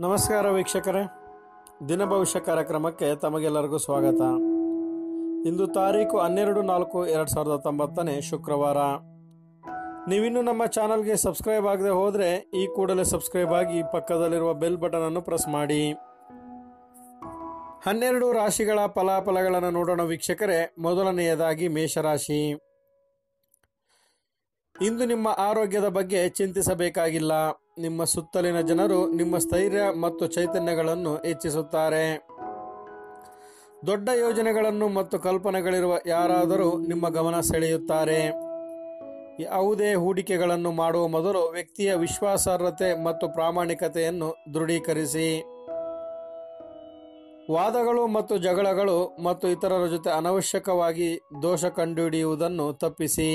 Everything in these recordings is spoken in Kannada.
ನಮಸ್ಕಾರ ವೀಕ್ಷಕರೇ ದಿನ ಭವಿಷ್ಯ ಕಾರ್ಯಕ್ರಮಕ್ಕೆ ತಮಗೆಲ್ಲರಿಗೂ ಸ್ವಾಗತ ಇಂದು ತಾರೀಕು ಹನ್ನೆರಡು ನಾಲ್ಕು ಎರಡು ಸಾವಿರದ ಹತ್ತೊಂಬತ್ತನೇ ಶುಕ್ರವಾರ ನೀವಿನ್ನು ನಮ್ಮ ಚಾನಲ್ಗೆ ಸಬ್ಸ್ಕ್ರೈಬ್ ಆಗದೆ ಹೋದರೆ ಈ ಕೂಡಲೇ ಸಬ್ಸ್ಕ್ರೈಬ್ ಆಗಿ ಪಕ್ಕದಲ್ಲಿರುವ ಬೆಲ್ ಬಟನ್ ಅನ್ನು ಪ್ರೆಸ್ ಮಾಡಿ ಹನ್ನೆರಡು ರಾಶಿಗಳ ಫಲಾಫಲಗಳನ್ನು ನೋಡೋಣ ವೀಕ್ಷಕರೇ ಮೊದಲನೆಯದಾಗಿ ಮೇಷರಾಶಿ ಇಂದು ನಿಮ್ಮ ಆರೋಗ್ಯದ ಬಗ್ಗೆ ಚಿಂತಿಸಬೇಕಾಗಿಲ್ಲ ನಿಮ್ಮ ಸುತ್ತಲಿನ ಜನರು ನಿಮ್ಮ ಸ್ಥೈರ್ಯ ಮತ್ತು ಚೈತನ್ಯಗಳನ್ನು ಹೆಚ್ಚಿಸುತ್ತಾರೆ ದೊಡ್ಡ ಯೋಜನೆಗಳನ್ನು ಮತ್ತು ಕಲ್ಪನೆಗಳಿರುವ ಯಾರಾದರೂ ನಿಮ್ಮ ಗಮನ ಸೆಳೆಯುತ್ತಾರೆ ಯಾವುದೇ ಹೂಡಿಕೆಗಳನ್ನು ಮಾಡುವ ಮೊದಲು ವ್ಯಕ್ತಿಯ ವಿಶ್ವಾಸಾರ್ಹತೆ ಮತ್ತು ಪ್ರಾಮಾಣಿಕತೆಯನ್ನು ದೃಢೀಕರಿಸಿ ವಾದಗಳು ಮತ್ತು ಜಗಳಗಳು ಮತ್ತು ಇತರರ ಜೊತೆ ಅನವಶ್ಯಕವಾಗಿ ದೋಷ ಕಂಡುಹಿಡಿಯುವುದನ್ನು ತಪ್ಪಿಸಿ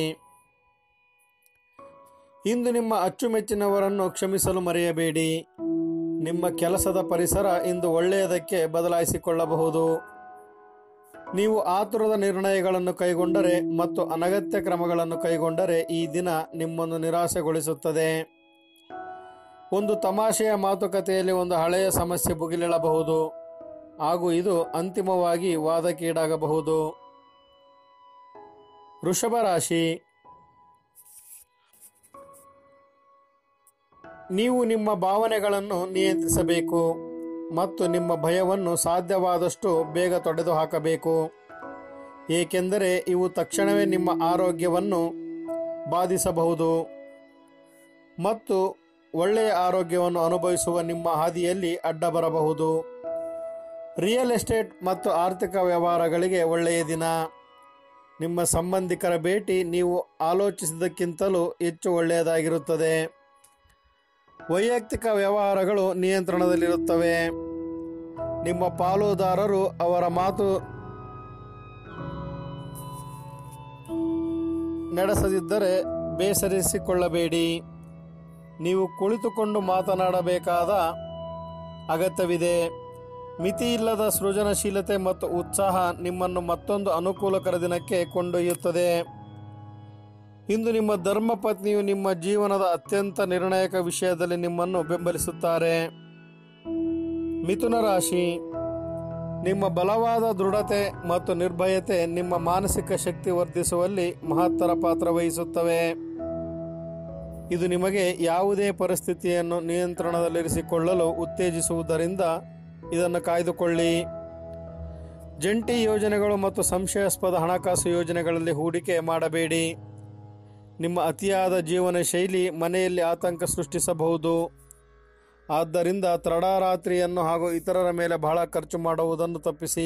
ಇಂದು ನಿಮ್ಮ ಅಚ್ಚುಮೆಚ್ಚಿನವರನ್ನು ಕ್ಷಮಿಸಲು ಮರೆಯಬೇಡಿ ನಿಮ್ಮ ಕೆಲಸದ ಪರಿಸರ ಇಂದು ಒಳ್ಳೆಯದಕ್ಕೆ ಬದಲಾಯಿಸಿಕೊಳ್ಳಬಹುದು ನೀವು ಆತುರದ ನಿರ್ಣಯಗಳನ್ನು ಕೈಗೊಂಡರೆ ಮತ್ತು ಅನಗತ್ಯ ಕ್ರಮಗಳನ್ನು ಕೈಗೊಂಡರೆ ಈ ದಿನ ನಿಮ್ಮನ್ನು ನಿರಾಸೆಗೊಳಿಸುತ್ತದೆ ಒಂದು ತಮಾಷೆಯ ಮಾತುಕತೆಯಲ್ಲಿ ಒಂದು ಹಳೆಯ ಸಮಸ್ಯೆ ಭುಗಿಲೇಳಬಹುದು ಹಾಗೂ ಇದು ಅಂತಿಮವಾಗಿ ವಾದಕ್ಕೀಡಾಗಬಹುದು ವೃಷಭ ರಾಶಿ ನೀವು ನಿಮ್ಮ ಭಾವನೆಗಳನ್ನು ನಿಯಂತ್ರಿಸಬೇಕು ಮತ್ತು ನಿಮ್ಮ ಭಯವನ್ನು ಸಾಧ್ಯವಾದಷ್ಟು ಬೇಗ ತೊಡೆದು ಹಾಕಬೇಕು ಏಕೆಂದರೆ ಇವು ತಕ್ಷಣವೇ ನಿಮ್ಮ ಆರೋಗ್ಯವನ್ನು ಬಾಧಿಸಬಹುದು ಮತ್ತು ಒಳ್ಳೆಯ ಆರೋಗ್ಯವನ್ನು ಅನುಭವಿಸುವ ನಿಮ್ಮ ಹಾದಿಯಲ್ಲಿ ಅಡ್ಡ ಬರಬಹುದು ರಿಯಲ್ ಎಸ್ಟೇಟ್ ಮತ್ತು ಆರ್ಥಿಕ ವ್ಯವಹಾರಗಳಿಗೆ ಒಳ್ಳೆಯ ದಿನ ನಿಮ್ಮ ಸಂಬಂಧಿಕರ ಭೇಟಿ ನೀವು ಆಲೋಚಿಸಿದ್ದಕ್ಕಿಂತಲೂ ಹೆಚ್ಚು ಒಳ್ಳೆಯದಾಗಿರುತ್ತದೆ ವೈಯಕ್ತಿಕ ವ್ಯವಹಾರಗಳು ನಿಯಂತ್ರಣದಲ್ಲಿರುತ್ತವೆ ನಿಮ್ಮ ಪಾಲುದಾರರು ಅವರ ಮಾತು ನಡೆಸದಿದ್ದರೆ ಬೇಸರಿಸಿಕೊಳ್ಳಬೇಡಿ ನೀವು ಕುಳಿತುಕೊಂಡು ಮಾತನಾಡಬೇಕಾದ ಅಗತ್ಯವಿದೆ ಮಿತಿಯಿಲ್ಲದ ಸೃಜನಶೀಲತೆ ಮತ್ತು ಉತ್ಸಾಹ ನಿಮ್ಮನ್ನು ಮತ್ತೊಂದು ಅನುಕೂಲಕರ ದಿನಕ್ಕೆ ಕೊಂಡೊಯ್ಯುತ್ತದೆ ಇಂದು ನಿಮ್ಮ ಧರ್ಮಪತ್ನಿಯು ನಿಮ್ಮ ಜೀವನದ ಅತ್ಯಂತ ನಿರ್ಣಾಯಕ ವಿಷಯದಲ್ಲಿ ನಿಮ್ಮನ್ನು ಬೆಂಬಲಿಸುತ್ತಾರೆ ಮಿಥುನ ರಾಶಿ ನಿಮ್ಮ ಬಲವಾದ ದೃಢತೆ ಮತ್ತು ನಿರ್ಭಯತೆ ನಿಮ್ಮ ಮಾನಸಿಕ ಶಕ್ತಿ ವರ್ಧಿಸುವಲ್ಲಿ ಮಹತ್ತರ ಪಾತ್ರ ವಹಿಸುತ್ತವೆ ಇದು ನಿಮಗೆ ಯಾವುದೇ ಪರಿಸ್ಥಿತಿಯನ್ನು ನಿಯಂತ್ರಣದಲ್ಲಿರಿಸಿಕೊಳ್ಳಲು ಉತ್ತೇಜಿಸುವುದರಿಂದ ಇದನ್ನು ಕಾಯ್ದುಕೊಳ್ಳಿ ಜಂಟಿ ಯೋಜನೆಗಳು ಮತ್ತು ಸಂಶಯಾಸ್ಪದ ಹಣಕಾಸು ಯೋಜನೆಗಳಲ್ಲಿ ಹೂಡಿಕೆ ಮಾಡಬೇಡಿ ನಿಮ್ಮ ಅತಿಯಾದ ಜೀವನ ಶೈಲಿ ಮನೆಯಲ್ಲಿ ಆತಂಕ ಸೃಷ್ಟಿಸಬಹುದು ಆದ್ದರಿಂದ ತಡರಾತ್ರಿಯನ್ನು ಹಾಗೂ ಇತರರ ಮೇಲೆ ಬಹಳ ಖರ್ಚು ಮಾಡುವುದನ್ನು ತಪ್ಪಿಸಿ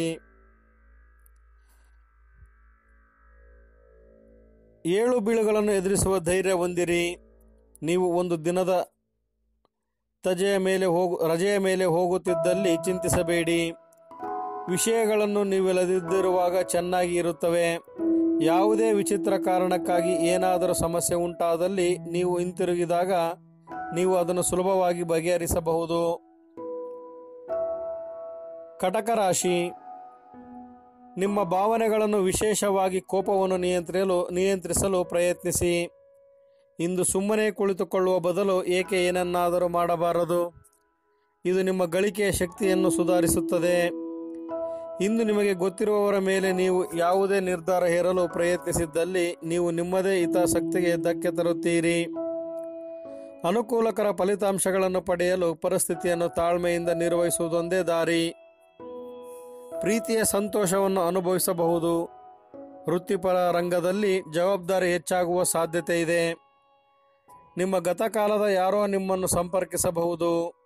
ಏಳು ಬೀಳುಗಳನ್ನು ಎದುರಿಸುವ ಧೈರ್ಯ ಹೊಂದಿರಿ ನೀವು ಒಂದು ದಿನದ ತಜೆಯ ಮೇಲೆ ಹೋಗು ರಜೆಯ ಮೇಲೆ ಹೋಗುತ್ತಿದ್ದಲ್ಲಿ ಚಿಂತಿಸಬೇಡಿ ವಿಷಯಗಳನ್ನು ನೀವಿಲ್ಲದಿದ್ದಿರುವಾಗ ಚೆನ್ನಾಗಿ ಇರುತ್ತವೆ ಯಾವುದೇ ವಿಚಿತ್ರ ಕಾರಣಕ್ಕಾಗಿ ಏನಾದರೂ ಸಮಸ್ಯೆ ಉಂಟಾದಲ್ಲಿ ನೀವು ಹಿಂತಿರುಗಿದಾಗ ನೀವು ಅದನ್ನು ಸುಲಭವಾಗಿ ಬಗೆಹರಿಸಬಹುದು ಕಟಕ ರಾಶಿ ನಿಮ್ಮ ಭಾವನೆಗಳನ್ನು ವಿಶೇಷವಾಗಿ ಕೋಪವನ್ನು ನಿಯಂತ್ರಿಸಲು ನಿಯಂತ್ರಿಸಲು ಪ್ರಯತ್ನಿಸಿ ಇಂದು ಸುಮ್ಮನೆ ಕುಳಿತುಕೊಳ್ಳುವ ಬದಲು ಏಕೆ ಏನನ್ನಾದರೂ ಮಾಡಬಾರದು ಇದು ನಿಮ್ಮ ಗಳಿಕೆಯ ಶಕ್ತಿಯನ್ನು ಸುಧಾರಿಸುತ್ತದೆ ಇಂದು ನಿಮಗೆ ಗೊತ್ತಿರುವವರ ಮೇಲೆ ನೀವು ಯಾವುದೇ ನಿರ್ಧಾರ ಹೇರಲು ಪ್ರಯತ್ನಿಸಿದ್ದಲ್ಲಿ ನೀವು ನಿಮ್ಮದೇ ಹಿತಾಸಕ್ತಿಗೆ ಧಕ್ಕೆ ತರುತ್ತೀರಿ ಅನುಕೂಲಕರ ಫಲಿತಾಂಶಗಳನ್ನು ಪಡೆಯಲು ಪರಿಸ್ಥಿತಿಯನ್ನು ತಾಳ್ಮೆಯಿಂದ ನಿರ್ವಹಿಸುವುದೊಂದೇ ದಾರಿ ಪ್ರೀತಿಯ ಸಂತೋಷವನ್ನು ಅನುಭವಿಸಬಹುದು ವೃತ್ತಿಪರ ರಂಗದಲ್ಲಿ ಜವಾಬ್ದಾರಿ ಹೆಚ್ಚಾಗುವ ಸಾಧ್ಯತೆ ಇದೆ ನಿಮ್ಮ ಗತಕಾಲದ ಯಾರೋ ನಿಮ್ಮನ್ನು ಸಂಪರ್ಕಿಸಬಹುದು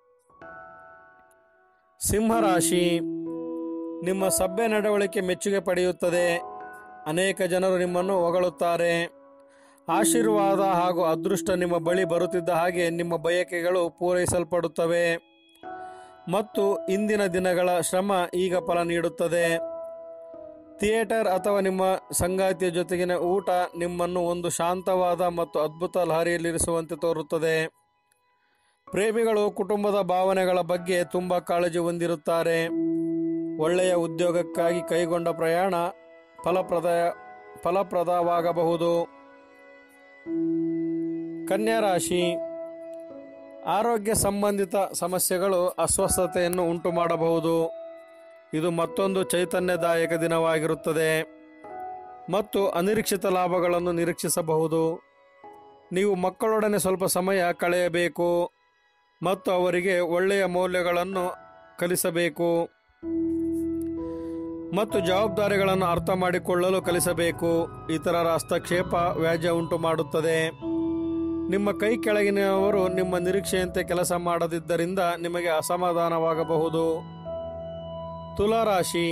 ಸಿಂಹರಾಶಿ ನಿಮ್ಮ ಸಭ್ಯ ನಡವಳಿಕೆ ಮೆಚ್ಚುಗೆ ಪಡೆಯುತ್ತದೆ ಅನೇಕ ಜನರು ನಿಮ್ಮನ್ನು ಹೊಗಳುತ್ತಾರೆ ಆಶೀರ್ವಾದ ಹಾಗೂ ಅದೃಷ್ಟ ನಿಮ್ಮ ಬಳಿ ಬರುತ್ತಿದ್ದ ಹಾಗೆ ನಿಮ್ಮ ಬಯಕೆಗಳು ಪೂರೈಸಲ್ಪಡುತ್ತವೆ ಮತ್ತು ಇಂದಿನ ದಿನಗಳ ಶ್ರಮ ಈಗ ಫಲ ನೀಡುತ್ತದೆ ಥಿಯೇಟರ್ ಅಥವಾ ನಿಮ್ಮ ಸಂಗಾತಿಯ ಜೊತೆಗಿನ ಊಟ ನಿಮ್ಮನ್ನು ಒಂದು ಶಾಂತವಾದ ಮತ್ತು ಅದ್ಭುತ ಲಹರಿಯಲ್ಲಿರಿಸುವಂತೆ ತೋರುತ್ತದೆ ಪ್ರೇಮಿಗಳು ಕುಟುಂಬದ ಭಾವನೆಗಳ ಬಗ್ಗೆ ತುಂಬ ಕಾಳಜಿ ಹೊಂದಿರುತ್ತಾರೆ ಒಳ್ಳೆಯ ಉದ್ಯೋಗಕ್ಕಾಗಿ ಕೈಗೊಂಡ ಪ್ರಯಾಣ ಫಲಪ್ರದ ಫಲಪ್ರದವಾಗಬಹುದು ಕನ್ಯಾ ರಾಶಿ ಆರೋಗ್ಯ ಸಂಬಂಧಿತ ಸಮಸ್ಯೆಗಳು ಅಸ್ವಸ್ಥತೆಯನ್ನು ಉಂಟು ಮಾಡಬಹುದು ಇದು ಮತ್ತೊಂದು ಚೈತನ್ಯದಾಯಕ ದಿನವಾಗಿರುತ್ತದೆ ಮತ್ತು ಅನಿರೀಕ್ಷಿತ ಲಾಭಗಳನ್ನು ನಿರೀಕ್ಷಿಸಬಹುದು ನೀವು ಮಕ್ಕಳೊಡನೆ ಸ್ವಲ್ಪ ಸಮಯ ಕಳೆಯಬೇಕು ಮತ್ತು ಅವರಿಗೆ ಒಳ್ಳೆಯ ಮೌಲ್ಯಗಳನ್ನು ಕಲಿಸಬೇಕು ಮತ್ತು ಜವಾಬ್ದಾರಿಗಳನ್ನು ಅರ್ಥ ಮಾಡಿಕೊಳ್ಳಲು ಕಲಿಸಬೇಕು ಇತರರ ಹಸ್ತಕ್ಷೇಪ ವ್ಯಾಜ್ಯ ಉಂಟು ಮಾಡುತ್ತದೆ ನಿಮ್ಮ ಕೈ ಕೆಳಗಿನವರು ನಿಮ್ಮ ನಿರೀಕ್ಷೆಯಂತೆ ಕೆಲಸ ಮಾಡದಿದ್ದರಿಂದ ನಿಮಗೆ ಅಸಮಾಧಾನವಾಗಬಹುದು ತುಲಾರಾಶಿ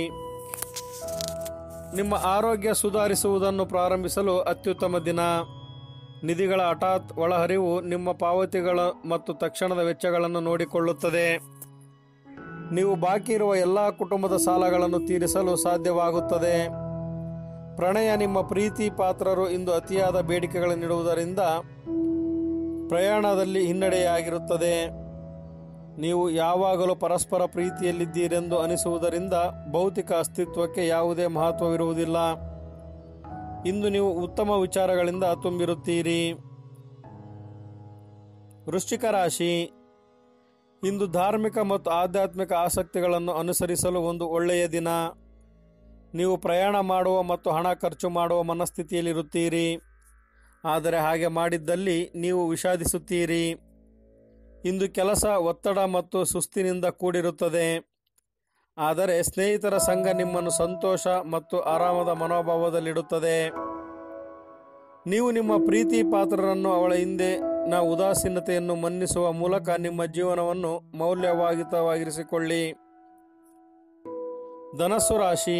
ನಿಮ್ಮ ಆರೋಗ್ಯ ಸುಧಾರಿಸುವುದನ್ನು ಪ್ರಾರಂಭಿಸಲು ಅತ್ಯುತ್ತಮ ದಿನ ನಿಧಿಗಳ ಹಠಾತ್ ಒಳಹರಿವು ನಿಮ್ಮ ಪಾವತಿಗಳ ಮತ್ತು ತಕ್ಷಣದ ವೆಚ್ಚಗಳನ್ನು ನೋಡಿಕೊಳ್ಳುತ್ತದೆ ನೀವು ಬಾಕಿ ಇರುವ ಎಲ್ಲ ಕುಟುಂಬದ ಸಾಲಗಳನ್ನು ತೀರಿಸಲು ಸಾಧ್ಯವಾಗುತ್ತದೆ ಪ್ರಣಯ ನಿಮ್ಮ ಪ್ರೀತಿ ಪಾತ್ರರು ಇಂದು ಅತಿಯಾದ ಬೇಡಿಕೆಗಳನ್ನಿಡುವುದರಿಂದ ಪ್ರಯಾಣದಲ್ಲಿ ಹಿನ್ನಡೆಯಾಗಿರುತ್ತದೆ ನೀವು ಯಾವಾಗಲೂ ಪರಸ್ಪರ ಪ್ರೀತಿಯಲ್ಲಿದ್ದೀರೆಂದು ಅನಿಸುವುದರಿಂದ ಭೌತಿಕ ಅಸ್ತಿತ್ವಕ್ಕೆ ಯಾವುದೇ ಮಹತ್ವವಿರುವುದಿಲ್ಲ ಇಂದು ನೀವು ಉತ್ತಮ ವಿಚಾರಗಳಿಂದ ತುಂಬಿರುತ್ತೀರಿ ವೃಶ್ಚಿಕ ರಾಶಿ ಇಂದು ಧಾರ್ಮಿಕ ಮತ್ತು ಆಧ್ಯಾತ್ಮಿಕ ಆಸಕ್ತಿಗಳನ್ನು ಅನುಸರಿಸಲು ಒಂದು ಒಳ್ಳೆಯ ದಿನ ನೀವು ಪ್ರಯಾಣ ಮಾಡುವ ಮತ್ತು ಹಣ ಖರ್ಚು ಮಾಡುವ ಮನಸ್ಥಿತಿಯಲ್ಲಿರುತ್ತೀರಿ ಆದರೆ ಹಾಗೆ ಮಾಡಿದ್ದಲ್ಲಿ ನೀವು ವಿಷಾದಿಸುತ್ತೀರಿ ಇಂದು ಕೆಲಸ ಒತ್ತಡ ಮತ್ತು ಸುಸ್ತಿನಿಂದ ಕೂಡಿರುತ್ತದೆ ಆದರೆ ಸ್ನೇಹಿತರ ಸಂಘ ನಿಮ್ಮನ್ನು ಸಂತೋಷ ಮತ್ತು ಆರಾಮದ ಮನೋಭಾವದಲ್ಲಿಡುತ್ತದೆ ನೀವು ನಿಮ್ಮ ಪ್ರೀತಿ ಪಾತ್ರರನ್ನು ಅವಳ ಹಿಂದೆ ನ ಉದಾಸೀನತೆಯನ್ನು ಮನ್ನಿಸುವ ಮೂಲಕ ನಿಮ್ಮ ಜೀವನವನ್ನು ಮೌಲ್ಯವಾಗಿತವಾಗಿರಿಸಿಕೊಳ್ಳಿ ಧನಸ್ಸು ರಾಶಿ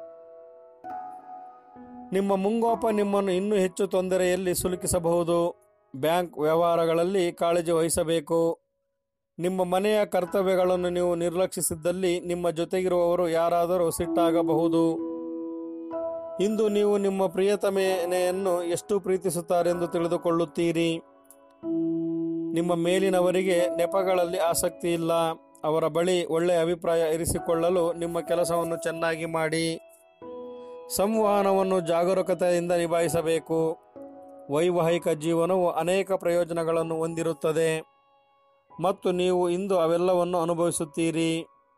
ನಿಮ್ಮ ಮುಂಗೋಪ ನಿಮ್ಮನ್ನು ಇನ್ನೂ ಹೆಚ್ಚು ತೊಂದರೆಯಲ್ಲಿ ಸಿಲುಕಿಸಬಹುದು ಬ್ಯಾಂಕ್ ವ್ಯವಹಾರಗಳಲ್ಲಿ ಕಾಳಜಿ ವಹಿಸಬೇಕು ನಿಮ್ಮ ಮನೆಯ ಕರ್ತವ್ಯಗಳನ್ನು ನೀವು ನಿರ್ಲಕ್ಷಿಸಿದ್ದಲ್ಲಿ ನಿಮ್ಮ ಜೊತೆಗಿರುವವರು ಯಾರಾದರೂ ಸಿಟ್ಟಾಗಬಹುದು ಇಂದು ನೀವು ನಿಮ್ಮ ಪ್ರಿಯತಮೆಯನ್ನು ಎಷ್ಟು ಪ್ರೀತಿಸುತ್ತಾರೆಂದು ತಿಳಿದುಕೊಳ್ಳುತ್ತೀರಿ ನಿಮ್ಮ ಮೇಲಿನವರಿಗೆ ನೆಪಗಳಲ್ಲಿ ಆಸಕ್ತಿ ಇಲ್ಲ ಅವರ ಬಳಿ ಒಳ್ಳೆಯ ಅಭಿಪ್ರಾಯ ಇರಿಸಿಕೊಳ್ಳಲು ನಿಮ್ಮ ಕೆಲಸವನ್ನು ಚೆನ್ನಾಗಿ ಮಾಡಿ ಸಂವಹನವನ್ನು ಜಾಗರೂಕತೆಯಿಂದ ನಿಭಾಯಿಸಬೇಕು ವೈವಾಹಿಕ ಜೀವನವು ಅನೇಕ ಪ್ರಯೋಜನಗಳನ್ನು ಹೊಂದಿರುತ್ತದೆ ಮತ್ತು ನೀವು ಇಂದು ಅವೆಲ್ಲವನ್ನು ಅನುಭವಿಸುತ್ತೀರಿ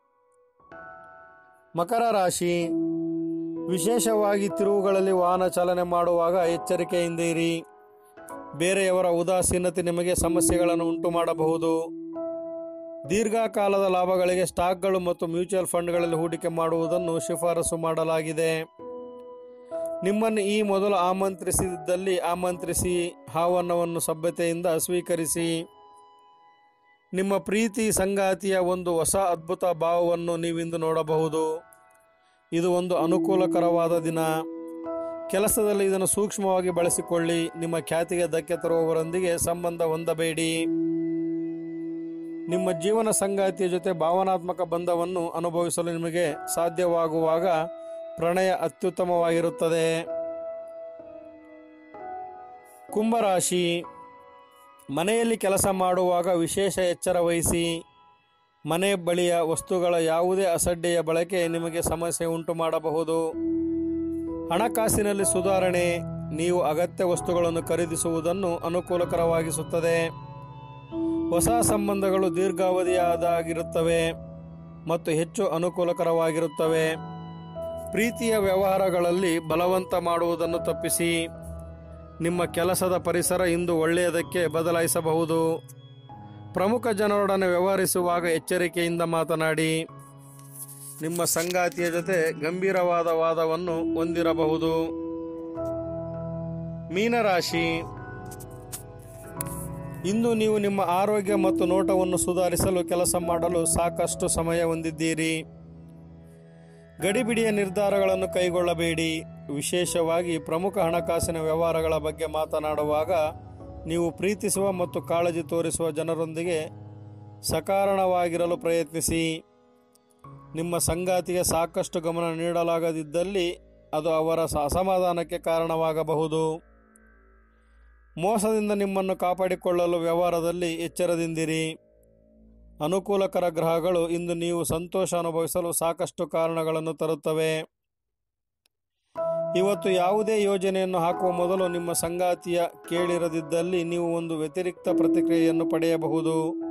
ಮಕರ ರಾಶಿ ವಿಶೇಷವಾಗಿ ತಿರುವುಗಳಲ್ಲಿ ವಾಹನ ಚಾಲನೆ ಮಾಡುವಾಗ ಎಚ್ಚರಿಕೆಯಿಂದ ಇರಿ ಬೇರೆಯವರ ಉದಾಸೀನತೆ ನಿಮಗೆ ಸಮಸ್ಯೆಗಳನ್ನು ಉಂಟು ಮಾಡಬಹುದು ದೀರ್ಘಕಾಲದ ಲಾಭಗಳಿಗೆ ಸ್ಟಾಕ್ಗಳು ಮತ್ತು ಮ್ಯೂಚುವಲ್ ಫಂಡ್ಗಳಲ್ಲಿ ಹೂಡಿಕೆ ಮಾಡುವುದನ್ನು ಶಿಫಾರಸು ಮಾಡಲಾಗಿದೆ ನಿಮ್ಮನ್ನು ಈ ಮೊದಲು ಆಮಂತ್ರಿಸಿದ್ದಲ್ಲಿ ಆಮಂತ್ರಿಸಿ ಆಹ್ವಾನವನ್ನು ಸಭ್ಯತೆಯಿಂದ ಸ್ವೀಕರಿಸಿ ನಿಮ್ಮ ಪ್ರೀತಿ ಸಂಗಾತಿಯ ಒಂದು ಹೊಸ ಅದ್ಭುತ ಭಾವವನ್ನು ನೀವಿಂದು ನೋಡಬಹುದು ಇದು ಒಂದು ಅನುಕೂಲಕರವಾದ ದಿನ ಕೆಲಸದಲ್ಲಿ ಇದನ್ನು ಸೂಕ್ಷ್ಮವಾಗಿ ಬಳಸಿಕೊಳ್ಳಿ ನಿಮ್ಮ ಖ್ಯಾತಿಗೆ ಧಕ್ಕೆ ತರುವವರೊಂದಿಗೆ ಸಂಬಂಧ ಹೊಂದಬೇಡಿ ನಿಮ್ಮ ಜೀವನ ಸಂಗಾತಿಯ ಜೊತೆ ಭಾವನಾತ್ಮಕ ಬಂಧವನ್ನು ಅನುಭವಿಸಲು ನಿಮಗೆ ಸಾಧ್ಯವಾಗುವಾಗ ಪ್ರಣಯ ಅತ್ಯುತ್ತಮವಾಗಿರುತ್ತದೆ ಕುಂಭರಾಶಿ ಮನೆಯಲ್ಲಿ ಕೆಲಸ ಮಾಡುವಾಗ ವಿಶೇಷ ಎಚ್ಚರ ವಹಿಸಿ ಮನೆ ಬಳಿಯ ವಸ್ತುಗಳ ಯಾವುದೇ ಅಸಡ್ಡೆಯ ಬಳಕೆ ನಿಮಗೆ ಸಮಸ್ಯೆ ಉಂಟು ಮಾಡಬಹುದು ಹಣಕಾಸಿನಲ್ಲಿ ಸುಧಾರಣೆ ನೀವು ಅಗತ್ಯ ವಸ್ತುಗಳನ್ನು ಖರೀದಿಸುವುದನ್ನು ಅನುಕೂಲಕರವಾಗಿಸುತ್ತದೆ ಹೊಸ ಸಂಬಂಧಗಳು ದೀರ್ಘಾವಧಿಯಾದಾಗಿರುತ್ತವೆ ಮತ್ತು ಹೆಚ್ಚು ಅನುಕೂಲಕರವಾಗಿರುತ್ತವೆ ಪ್ರೀತಿಯ ವ್ಯವಹಾರಗಳಲ್ಲಿ ಬಲವಂತ ಮಾಡುವುದನ್ನು ತಪ್ಪಿಸಿ ನಿಮ್ಮ ಕೆಲಸದ ಪರಿಸರ ಇಂದು ಒಳ್ಳೆಯದಕ್ಕೆ ಬದಲಾಯಿಸಬಹುದು ಪ್ರಮುಖ ಜನರೊಡನೆ ವ್ಯವಹರಿಸುವಾಗ ಎಚ್ಚರಿಕೆಯಿಂದ ಮಾತನಾಡಿ ನಿಮ್ಮ ಸಂಗಾತಿಯ ಜೊತೆ ಗಂಭೀರವಾದ ವಾದವನ್ನು ಹೊಂದಿರಬಹುದು ಮೀನರಾಶಿ ಇಂದು ನೀವು ನಿಮ್ಮ ಆರೋಗ್ಯ ಮತ್ತು ನೋಟವನ್ನು ಸುಧಾರಿಸಲು ಕೆಲಸ ಮಾಡಲು ಸಾಕಷ್ಟು ಸಮಯ ಹೊಂದಿದ್ದೀರಿ ಗಡಿಬಿಡಿಯ ನಿರ್ಧಾರಗಳನ್ನು ಕೈಗೊಳ್ಳಬೇಡಿ ವಿಶೇಷವಾಗಿ ಪ್ರಮುಖ ಹಣಕಾಸಿನ ವ್ಯವಹಾರಗಳ ಬಗ್ಗೆ ಮಾತನಾಡುವಾಗ ನೀವು ಪ್ರೀತಿಸುವ ಮತ್ತು ಕಾಳಜಿ ತೋರಿಸುವ ಜನರೊಂದಿಗೆ ಸಕಾರಣವಾಗಿರಲು ಪ್ರಯತ್ನಿಸಿ ನಿಮ್ಮ ಸಂಗಾತಿಗೆ ಸಾಕಷ್ಟು ಗಮನ ನೀಡಲಾಗದಿದ್ದಲ್ಲಿ ಅದು ಅವರ ಸ- ಅಸಮಾಧಾನಕ್ಕೆ ಕಾರಣವಾಗಬಹುದು ಮೋಸದಿಂದ ನಿಮ್ಮನ್ನು ಕಾಪಾಡಿಕೊಳ್ಳಲು ವ್ಯವಹಾರದಲ್ಲಿ ಎಚ್ಚರದಿಂದಿರಿ ಅನುಕೂಲಕರ ಗ್ರಹಗಳು ಇಂದು ನೀವು ಸಂತೋಷ ಅನುಭವಿಸಲು ಸಾಕಷ್ಟು ಕಾರಣಗಳನ್ನು ತರುತ್ತವೆ ಇವತ್ತು ಯಾವುದೇ ಯೋಜನೆಯನ್ನು ಹಾಕುವ ಮೊದಲು ನಿಮ್ಮ ಸಂಗಾತಿಯ ಕೇಳಿರದಿದ್ದಲ್ಲಿ ನೀವು ಒಂದು ವ್ಯತಿರಿಕ್ತ ಪ್ರತಿಕ್ರಿಯೆಯನ್ನು ಪಡೆಯಬಹುದು